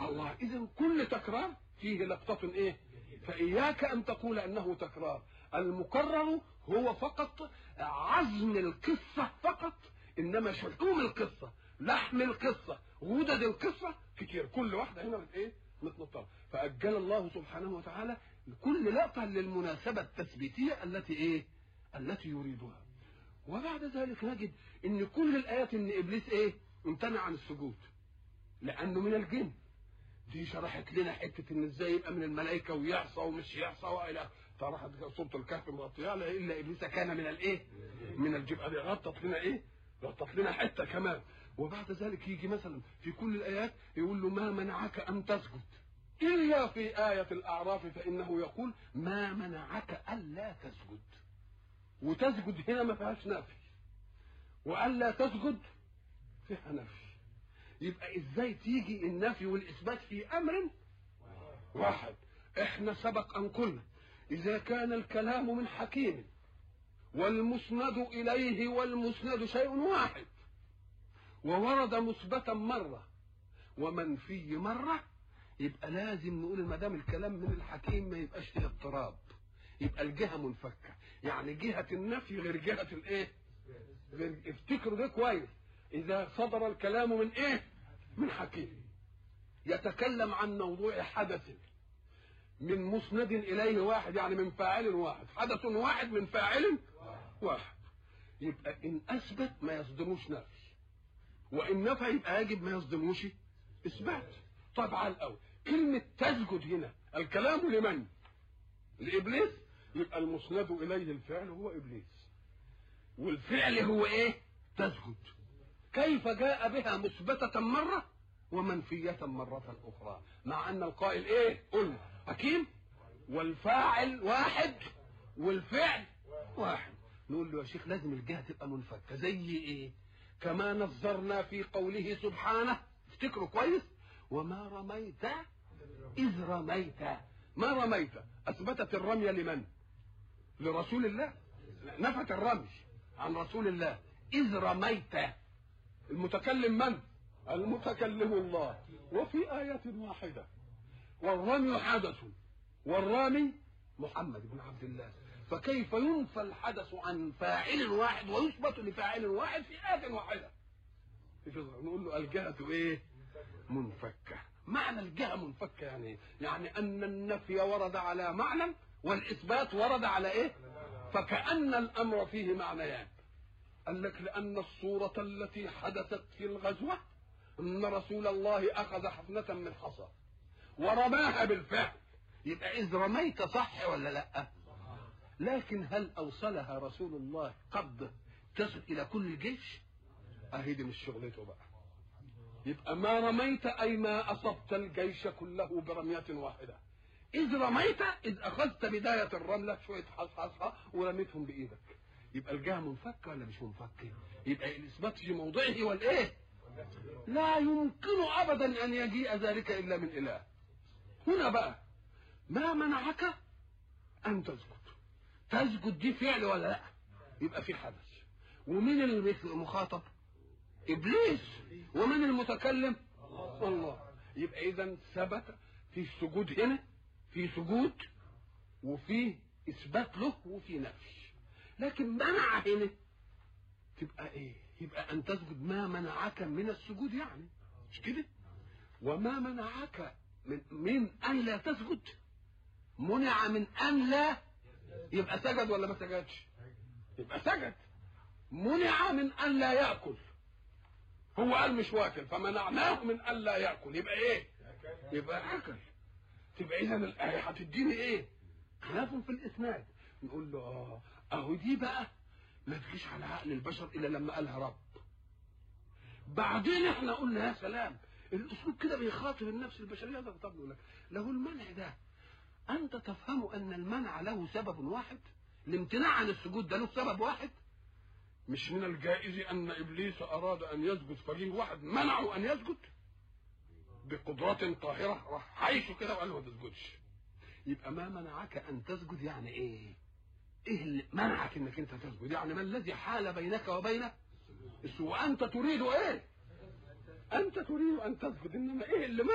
الله اذا كل تكرار فيه لقطة ايه فإياك أن تقول أنه تكرار المكرر هو فقط عزم القصة فقط إنما شحوم القصة لحم القصة غدد القصة كتير كل واحدة هنا من إيه متنطرة فأجل الله سبحانه وتعالى كل لقطة للمناسبة التثبيتية التي إيه التي يريدها وبعد ذلك نجد ان كل الايات ان ابليس ايه امتنع عن السجود لانه من الجن دي شرحت لنا حته ان ازاي يبقى من الملائكه ويعصى ومش يعصى والى فراحت سوره الكهف مغطيه الا ابليس كان من الايه؟ من الجن دي غطت لنا ايه؟ غطت لنا حته كمان وبعد ذلك يجي مثلا في كل الايات يقول له ما منعك ان تسجد الا في ايه الاعراف فانه يقول ما منعك الا تسجد وتسجد هنا ما فيهاش نفي والا تسجد فيها نفي يبقى ازاي تيجي النفي والاثبات في امر واحد احنا سبق ان قلنا اذا كان الكلام من حكيم والمسند اليه والمسند شيء واحد وورد مثبتا مره ومنفي مره يبقى لازم نقول ما دام الكلام من الحكيم ما يبقاش فيه اضطراب يبقى الجهه منفكه يعني جهه النفي غير جهه الايه غير افتكروا ده كويس اذا صدر الكلام من ايه من حكيم يتكلم عن موضوع حدث من مسند اليه واحد يعني من فاعل واحد حدث واحد من فاعل واحد يبقى ان اثبت ما يصدموش نفي وان نفى يبقى يجب ما يصدموش اثبات طبعا الاول كلمه تسجد هنا الكلام لمن لابليس يبقى المسند اليه الفعل هو ابليس والفعل هو ايه تسجد كيف جاء بها مثبتة مرة ومنفية مرة أخرى مع أن القائل إيه قلنا حكيم والفاعل واحد والفعل واحد نقول له يا شيخ لازم الجهة تبقى منفكة زي إيه كما نظرنا في قوله سبحانه افتكروا كويس وما رميت إذ رميت ما رميت أثبتت الرمي لمن لرسول الله نفت الرمي عن رسول الله إذ رميت المتكلم من المتكلم الله وفي آية واحدة والرمي حدث والرامي محمد بن عبد الله فكيف ينفى الحدث عن فاعل واحد ويثبت لفاعل واحد في آية واحدة نقول له الجهة ايه منفكة معنى الجهة منفكة يعني ايه يعني ان النفي ورد على معنى والاثبات ورد على ايه فكأن الامر فيه معنيان قال لك لأن الصورة التي حدثت في الغزوة أن رسول الله أخذ حفنة من حصى ورماها بالفعل يبقى إذ رميت صح ولا لأ؟ لكن هل أوصلها رسول الله قبض تصل إلى كل الجيش؟ أهي دي مش شغلته بقى يبقى ما رميت أي ما أصبت الجيش كله برمية واحدة إذ رميت إذ أخذت بداية الرملة شوية حصحصة ورميتهم بإيدك يبقى الجهه منفكه ولا مش منفكه؟ يبقى الاثبات في موضعه والايه؟ لا يمكن ابدا ان يجيء ذلك الا من اله. هنا بقى ما منعك ان تسجد. تسجد دي فعل ولا لا؟ يبقى في حدث. ومين المخاطب؟ ابليس. ومن المتكلم؟ الله. يبقى اذا ثبت في السجود هنا في سجود وفي اثبات له وفي نفي. لكن منع هنا تبقى ايه يبقى ان تسجد ما منعك من السجود يعني مش كده وما منعك من, من ان لا تسجد منع من ان لا يبقى سجد ولا ما سجدش يبقى سجد منع من ان لا ياكل هو قال مش واكل فمنعناه من ان لا ياكل يبقى ايه يبقى اكل تبقى اذا الايه هتديني ايه خلاف في الاسناد نقول له اه اهو دي بقى ما تجيش على عقل البشر الا لما قالها رب بعدين احنا قلنا يا سلام الاسلوب كده بيخاطب النفس البشريه ده طب يقول لك له المنع ده انت تفهم ان المنع له سبب واحد الامتناع عن السجود ده له سبب واحد مش من الجائز ان ابليس اراد ان يسجد فجيه واحد منعه ان يسجد بقدرات قاهره راح حيشه كده وقال له ما تسجدش يبقى ما منعك ان تسجد يعني ايه ايه اللي منعك انك انت تسجد يعني ما الذي حال بينك وبين وانت تريد ايه انت تريد ان تسجد انما ايه اللي